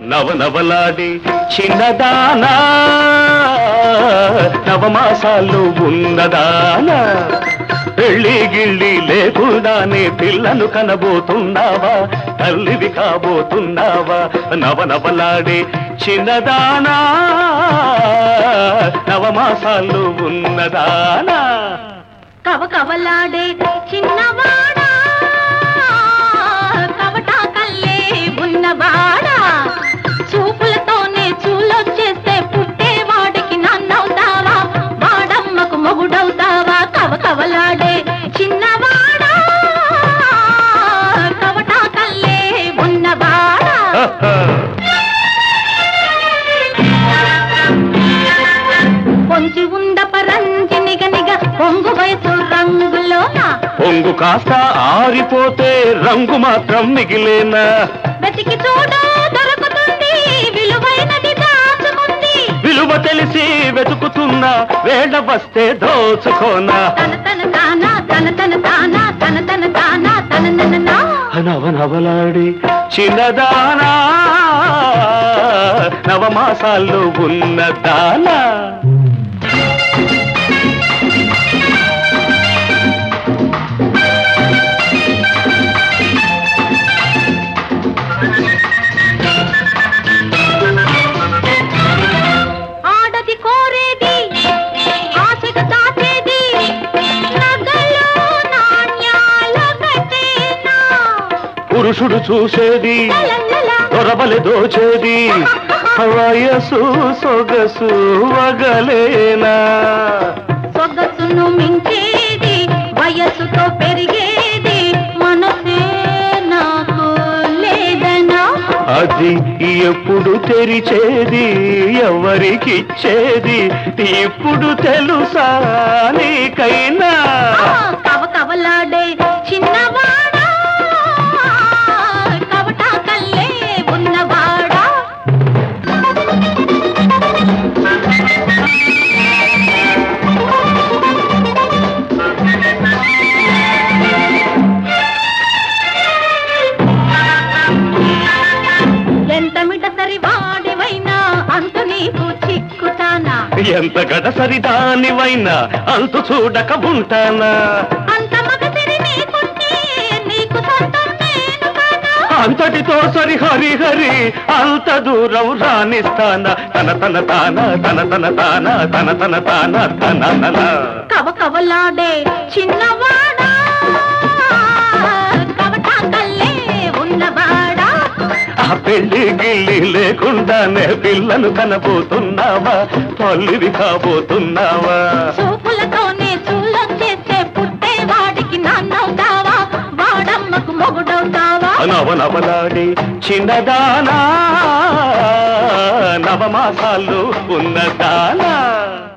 నవనవలాడి చిన్నదానా నవమాసాలు ఉన్నదానా పెళ్లి గిళ్ళి లేకుండానే పిల్లను కనబోతున్నావా తల్లివి కాబోతున్నావా నవనవలాడి చిన్నదానా నవమాసాలు ఉన్నదానా కవ కవలాడే చిన్నవాడా కవటా కల్లే ఉన్నవాడా చూపులతోనే చూలొచ్చేస్తే పుట్టేవాడికి నన్నవుతావా వాడమ్మకు మొగుడవుతావా కవ కవలాడే చిన్నవాడా కవటా కల్లే ఉన్నవాడా పొంచి ఉంద పరంజి నిగ నిగ పొంగు వయసు రంగులోన పొంగు కాస్త ఆరిపోతే రంగు మాత్రం మిగిలేనా వెతికి చూడు దొరుకుతుంది విలువైనది దాచుకుంది విలువ తెలిసి వెతుకుతున్నా వేళ వస్తే దోచుకోనా తన తన తానా తన తన తానా తన తన తానా తన నన నా నవనవలాడి చిన్నదానా నవమాసాలు ఉన్నదానా ఆడది కోరేది ఆశగా దాచేది నగలు నాణ్యాల కట్టేనా పురుషుడు చూసేది లలలల. దొరబలి దోచేది వయసు సొగసు వగలేనా సొగసును మించేది వయస్సుతో పెరిగేది మనసే నాకు లేదనా అది ఎప్పుడు తెరిచేది ఎవరికిచ్చేది ఇప్పుడు తెలుసా నీకైనా ఆ, కవ కవలాడే చిన్నవాడా కవటా కల్లే ఉన్నవాడా ఎంత మిటసరి వాడివైనా అంత నీకు చిక్కుతానా ఎంత గడసరి దానివైనా అంతు చూడక ఉంటానా అంత మగసిరి నీకుంటే నీకు సొంతం నేను కానా అంతటితో సరి హరి హరి అంత దూరం రాణిస్తానా తన తన తాన తన తన తాన తన తన తాన తన తన కవ కవలాడే చిన్నవాడా కవటా కల్లే ఉన్నవాడా ఆ పెళ్లి గిల్లి లేకుండానే పిల్లను కనబోతున్నావా తల్లివి కాబోతున్నావా చూపులతోనే చూలొచ్చేస్తే పుట్టేవాడికి నాన్నవుతావా వాడమ్మకు మొగుడవుతావా నవనవలాడి చిన్నదానా నవమాసాలు ఉన్నదానా